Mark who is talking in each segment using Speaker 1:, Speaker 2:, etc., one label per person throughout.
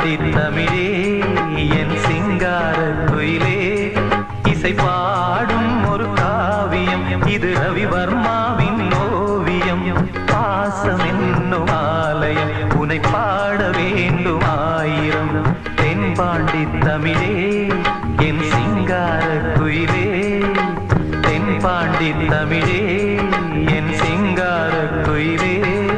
Speaker 1: பாண்டி தமிழே என் சிங்கார குயிலே இசை பாடும் ஒரு காவியம் இது ரவிவர்மாவின் ஓவியம் பாசம் என்னும் ஆலயம் உனை பாட வேண்டும் ஆயிரம் தென் பாண்டி தமிழே என் சிங்கார குயிலே தென் பாண்டி தமிழே என் சிங்கார குயிலே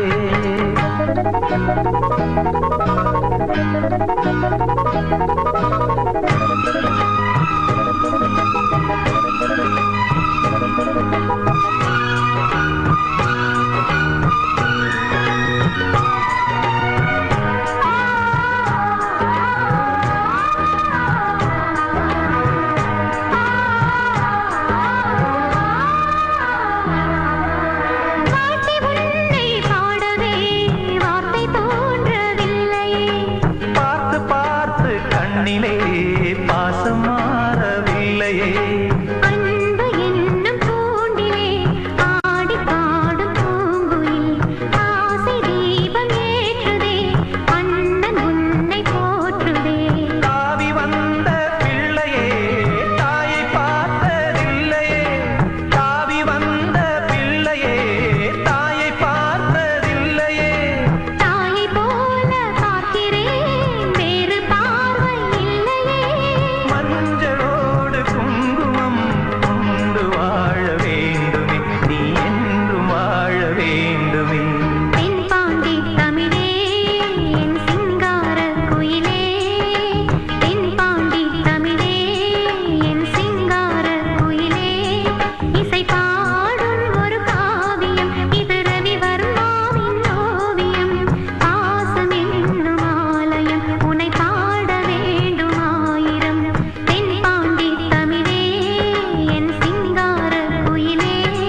Speaker 2: வார்த்தை உன்னை பாடவே வார்த்தை தோன்றவில்லையே
Speaker 1: பார்த்து பார்த்து கண்ணிலே பாசம் மாறவில்லையே
Speaker 2: அன்பு என்னும் பூண்டிலே ஆடி பாடும் பூங்குயில் ஆசை தீபம் ஏற்றுதே அண்ணன் உன்னை போற்றுதே
Speaker 1: தாவி வந்த பிள்ளையே தாயை பார்த்ததில்லையே தாவி வந்த பிள்ளையே தாயை பார்த்ததில்லையே
Speaker 2: தாயை போல பார்க்கிறேன் வேறு பார்வை இல்லையே
Speaker 1: மஞ்சளோடு குங்குமம் கொண்டு வாழ வேண்டுமே நீ என்றும் வாழ வேண்டுமே
Speaker 2: தென் பாண்டி தமிழே என் சிங்கார குயிலே தென் பாண்டி தமிழே என் சிங்கார குயிலே இசை பாடும் ஒரு காவியம் இது ரவிவர்மாவின் ஓவியம் பாசம் என்னும் ஆலயம் உன்னை பாட வேண்டும் ஆயிரம் தென் பாண்டி தமிழே என் சிங்கார குயிலே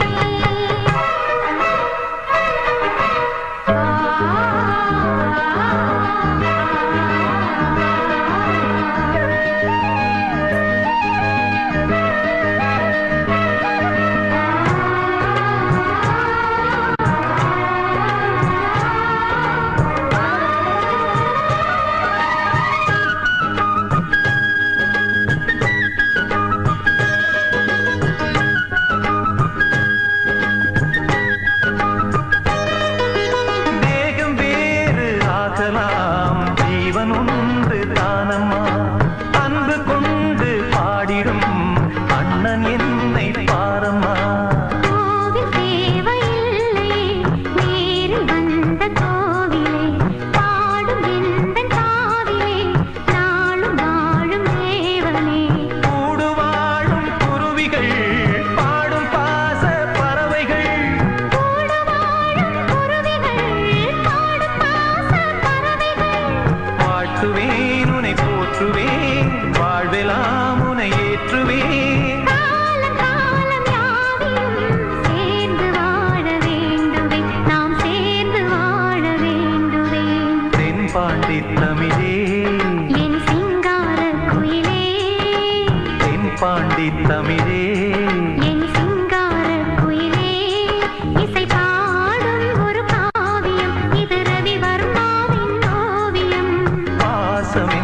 Speaker 1: தேகம் வேறு ஆகலாம் ஜீவன் ஒன்று தானம்மா அன்பு கொண்டு பாடிடும் அண்ணன் என்னை பாரம்மா
Speaker 2: கோவில் தேவையில்லை நேரில் வந்த கோவிலே பாடும் எந்தன் காவிலே நாளும் வாழும் தேவனே
Speaker 1: கூடு வாழும் குருவிகள் பாடும் பாச பறவைகள்
Speaker 2: கூட வாழும் குருவிகள் பாடும் பாச பறவைகள்
Speaker 1: வாழ்த்துவேன் உனை போற்றுவேன் வாழ்வெல்லாம் உனை ஏற்றுவேன்
Speaker 2: காலம் காலம் யாவையும் சேர்ந்து வாழ வேண்டுவே நாம் சேர்ந்து வாழ வேண்டுவே
Speaker 1: தென் பாண்டி தமிழே
Speaker 2: என் சிங்கார குயிலே
Speaker 1: தென் பாண்டி தமிழே
Speaker 2: என் சிங்கார குயிலே இசை பாடும் ஒரு காவியம் இது ரவிவர்மாவின் ஓவியம்
Speaker 1: பாசம்